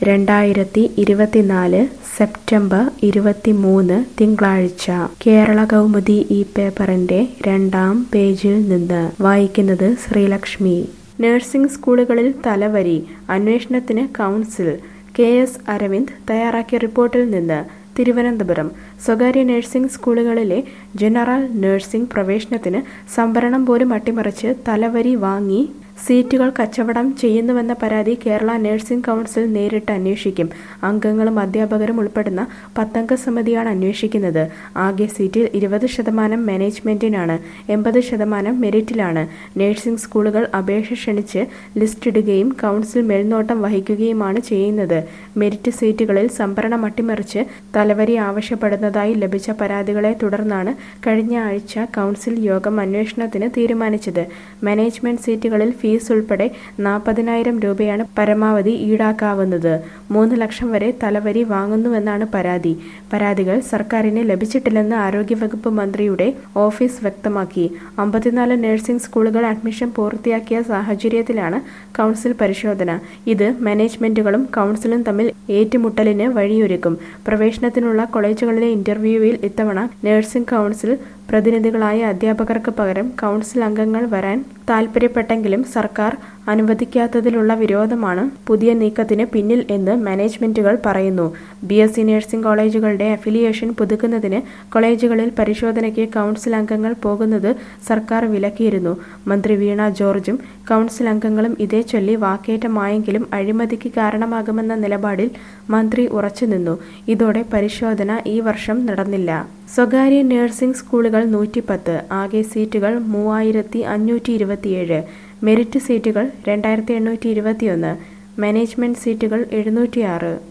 രണ്ടായിരത്തി ഇരുപത്തിനാല് സെപ്റ്റംബർ ഇരുപത്തിമൂന്ന് തിങ്കളാഴ്ച കേരള കൗമുദി ഈ പേപ്പറിന്റെ രണ്ടാം പേജിൽ നിന്ന് വായിക്കുന്നത് ശ്രീലക്ഷ്മി നഴ്സിംഗ് സ്കൂളുകളിൽ തലവരി അന്വേഷണത്തിന് കൗൺസിൽ കെ എസ് അരവിന്ദ് തയ്യാറാക്കിയ റിപ്പോർട്ടിൽ നിന്ന് തിരുവനന്തപുരം സ്വകാര്യ നഴ്സിംഗ് സ്കൂളുകളിലെ ജനറൽ നഴ്സിംഗ് പ്രവേശനത്തിന് സംവരണം പോലും അട്ടിമറിച്ച് തലവരി വാങ്ങി സീറ്റുകൾ കച്ചവടം ചെയ്യുന്നുവെന്ന പരാതി കേരള നഴ്സിംഗ് കൗൺസിൽ നേരിട്ട് അന്വേഷിക്കും അംഗങ്ങളും അധ്യാപകരും ഉൾപ്പെടുന്ന പത്തംഗ സമിതിയാണ് അന്വേഷിക്കുന്നത് ആകെ സീറ്റിൽ ഇരുപത് ശതമാനം മാനേജ്മെന്റിനാണ് എൺപത് ശതമാനം മെറിറ്റിലാണ് നഴ്സിംഗ് സ്കൂളുകൾ അപേക്ഷ ക്ഷണിച്ച് ലിസ്റ്റിടുകയും കൗൺസിൽ മേൽനോട്ടം വഹിക്കുകയുമാണ് ചെയ്യുന്നത് മെറിറ്റ് സീറ്റുകളിൽ സംഭരണം അട്ടിമറിച്ച് തലവരി ആവശ്യപ്പെടുന്നതായി ലഭിച്ച പരാതികളെ തുടർന്നാണ് കഴിഞ്ഞ ആഴ്ച കൗൺസിൽ യോഗം അന്വേഷണത്തിന് തീരുമാനിച്ചത് മാനേജ്മെന്റ് സീറ്റുകളിൽ ഫീസ് ഉൾപ്പെടെ നാൽപ്പതിനായിരം രൂപയാണ് പരമാവധി ഈടാക്കാവുന്നത് മൂന്ന് ലക്ഷം വരെ തലവരി വാങ്ങുന്നുവെന്നാണ് പരാതി പരാതികൾ സർക്കാരിന് ലഭിച്ചിട്ടില്ലെന്ന് ആരോഗ്യവകുപ്പ് മന്ത്രിയുടെ ഓഫീസ് വ്യക്തമാക്കി അമ്പത്തിനാല് നഴ്സിംഗ് സ്കൂളുകൾ അഡ്മിഷൻ പൂർത്തിയാക്കിയ സാഹചര്യത്തിലാണ് കൗൺസിൽ പരിശോധന ഇത് മാനേജ്മെന്റുകളും കൗൺസിലും തമ്മിൽ ഏറ്റുമുട്ടലിന് വഴിയൊരുക്കും പ്രവേശനത്തിനുള്ള കോളേജുകളിലെ ഇന്റർവ്യൂവിൽ ഇത്തവണ നഴ്സിംഗ് കൗൺസിൽ പ്രതിനിധികളായ അധ്യാപകർക്ക് പകരം കൗൺസിൽ അംഗങ്ങൾ വരാൻ താൽപ്പര്യപ്പെട്ടെങ്കിലും സർക്കാർ അനുവദിക്കാത്തതിലുള്ള വിരോധമാണ് പുതിയ നീക്കത്തിന് പിന്നിൽ എന്ന് മാനേജ്മെന്റുകൾ പറയുന്നു ബി എസ് സി നഴ്സിംഗ് കോളേജുകളുടെ അഫിലിയേഷൻ പുതുക്കുന്നതിന് കോളേജുകളിൽ പരിശോധനയ്ക്ക് കൗൺസിൽ അംഗങ്ങൾ പോകുന്നത് സർക്കാർ വിലക്കിയിരുന്നു മന്ത്രി വീണ ജോർജും കൗൺസിൽ അംഗങ്ങളും ഇതേ ചൊല്ലി വാക്കേറ്റമായെങ്കിലും അഴിമതിക്ക് കാരണമാകുമെന്ന നിലപാടിൽ മന്ത്രി ഉറച്ചുനിന്നു ഇതോടെ പരിശോധന ഈ വർഷം നടന്നില്ല സ്വകാര്യ നഴ്സിംഗ് സ്കൂളുകൾ നൂറ്റിപ്പത്ത് ആകെ സീറ്റുകൾ മൂവായിരത്തി അഞ്ഞൂറ്റി ഇരുപത്തിയേഴ് മെറിറ്റ് സീറ്റുകൾ രണ്ടായിരത്തി എണ്ണൂറ്റി ഇരുപത്തിയൊന്ന് മാനേജ്മെന്റ് സീറ്റുകൾ എഴുന്നൂറ്റിയാറ്